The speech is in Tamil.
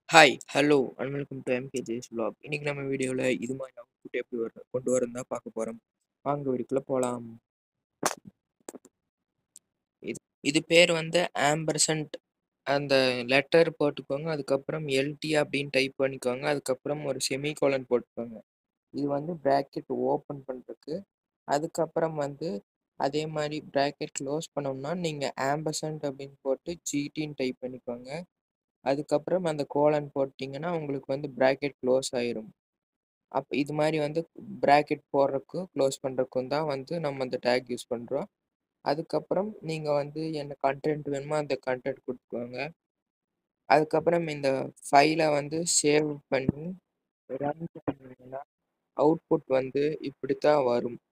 Hi, hello and welcome to MKJ's vlog. இன்னைக்கு நம்ம வீடியோல இது மாதிரி அவுட்புட் எப்படி வர கொண்டு வரதுன்னு தான் பார்க்க போறோம். வாங்க வீடியோக்குள்ள போலாம். இது இது பேர் வந்து ஆம்பர்சண்ட் அந்த லெட்டர் போட்டுக்கோங்க. அதுக்கப்புறம் எல்டி அப்படின்னு டைப் பண்ணிக்கோங்க. அதுக்கப்புறம் ஒரு செமிகோலன் போட்டுக்கோங்க. இது வந்து பிராக்கெட் ஓப்பன் பண்றதுக்கு. அதுக்கப்புறம் வந்து அதே மாதிரி பிராக்கெட் க்ளோஸ் பண்ணோம்னா நீங்க ஆம்பர்சண்ட் அப்படின்னு போட்டு ஜிடின்னு டைப் பண்ணிக்கோங்க. அதுக்கப்புறம் அந்த கோலன் போட்டீங்கன்னா உங்களுக்கு வந்து பிராக்கெட் க்ளோஸ் ஆயிரும். அப் இது மாதிரி வந்து பிராக்கெட் போடுறதுக்கும், க்ளோஸ் பண்றதுக்கும் தான் வந்து நம்ம அந்த டேக் யூஸ் பண்றோம். அதுக்கப்புறம் நீங்க வந்து என்ன கன்டென்ட் வேணுமோ அந்த கன்டென்ட் குடுத்துக்கோங்க. அதுக்கப்புறம் இந்த ஃபைல வந்து சேவ் பண்ணி ரன் பண்ணீங்கன்னா, அவுட்புட் வந்து இப்படித்தான் வரும்.